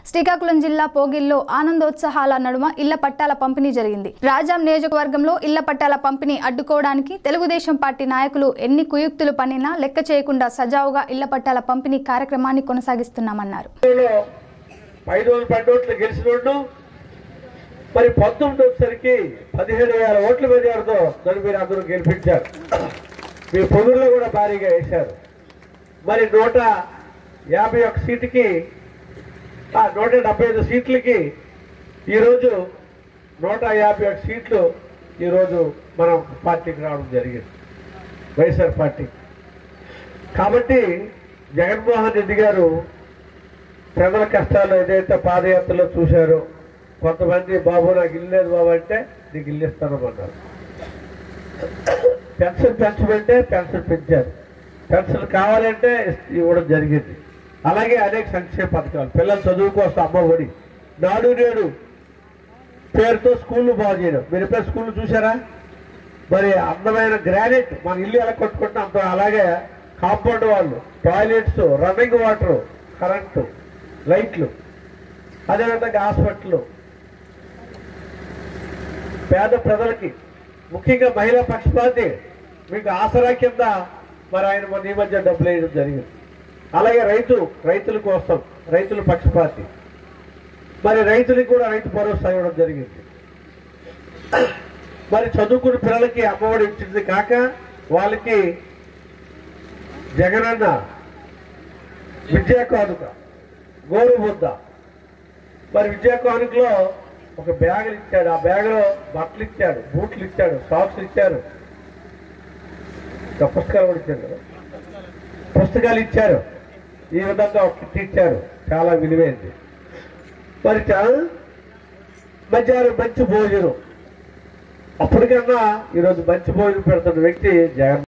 శ్రీకాకుళం జిల్లా పోగిల్లో ఆనందోత్సాహాల నడుమ ఇళ్ల పట్టాల పంపిణీ జరిగింది రాజాం నియోజకవర్గంలో ఇళ్ల పట్టాల పంపిణీ అడ్డుకోవడానికి తెలుగుదేశం పార్టీ నాయకులు ఎన్ని కుయుక్తులు పన్నినా లెక్క చేయకుండా సజావుగా ఇళ్ల పట్టాల పంపిణీ కార్యక్రమాన్ని కొనసాగిస్తున్నామన్నారు లో ఐదు వందల పది ఓట్లు గెలిచినోడు మరి పంతొమ్మిది వచ్చేసరికి పదిహేడు వేల ఓట్ల మెజార్తో నన్ను మీరు అందరూ గెలిపించారు మీ పొదుల్లో కూడా భారీగా వేశారు మరి నూట యాభై ఒక్క సీటుకి ఆ, నూట డెబ్బై ఐదు సీట్లకి ఈరోజు నూట యాభై ఒక్క సీట్లు ఈరోజు మనం పార్టీకి రావడం జరిగింది వైఎస్ఆర్ పార్టీ కాబట్టి జగన్మోహన్ రెడ్డి గారు ప్రజల కష్టాలు ఏదైతే పాదయాత్రలో చూశారో కొంతమంది బాబు నాకు ఇల్లు లేదు బాబు అంటే నీకు ఇల్లు ఇస్తానమన్నారు పెన్షన్ పెంచమంటే పెన్షన్ పెంచారు పెన్షన్ కావాలంటే ఇస్- ఇవ్వడం జరిగింది అలాగే అనేక సంక్షేమ పథకాలు పిల్లల చదువు కోసం అమ్మఒడి నాడు నేడు పేరుతో స్కూళ్ళు బాగు చేయడం మీరు ఎప్పుడైనా స్కూళ్ళు చూసారా మరి అందమైన గ్రానైట్ మన ఇల్లు ఎలా కొట్టుకుంటున్నాం అంత అలాగే కాంపౌండ్ వాళ్ళు టాయిలెట్స్ రన్నింగ్ వాటర్ కరెంటు లైట్లు అదేవిధంగా హాస్పిటల్ పేద ప్రజలకి ముఖ్యంగా మహిళా పక్షపాతి మీకు ఆసరా కింద మరి ఆయన మన ఈ మధ్య డబ్బులు వేయడం జరిగింది అలాగే రైతు రైతుల కోసం రైతుల పక్షపాతి మరి రైతులకు కూడా రైతు భరోసా ఇవ్వడం జరిగింది మరి చదువుకున్న పిల్లలకి అమ్మఒడి ఇచ్చింది కాక వాళ్ళకి జగనన్న విద్యా కానుక గోరు ముద్ద మరి విద్యా కానుకలో ఒక బ్యాగులు ఇచ్చాడు ఆ బ్యాగులో బట్టలు ఇచ్చాడు బూట్లు ఇచ్చాడు సాక్స్ ఇచ్చారు ఇంకా పుస్తకాలు కూడా ఇచ్చారు కదా పుస్తకాలు ఇచ్చారు ఈ విధంగా ఒక కిట్ ఇచ్చారు చాలా విలువైంది మరి చా- మధ్యాహ్నం మంచి భోజనం అప్పటికన్నా ఈరోజు మంచి భోజనం పెడుతున్న వ్యక్తి జగన్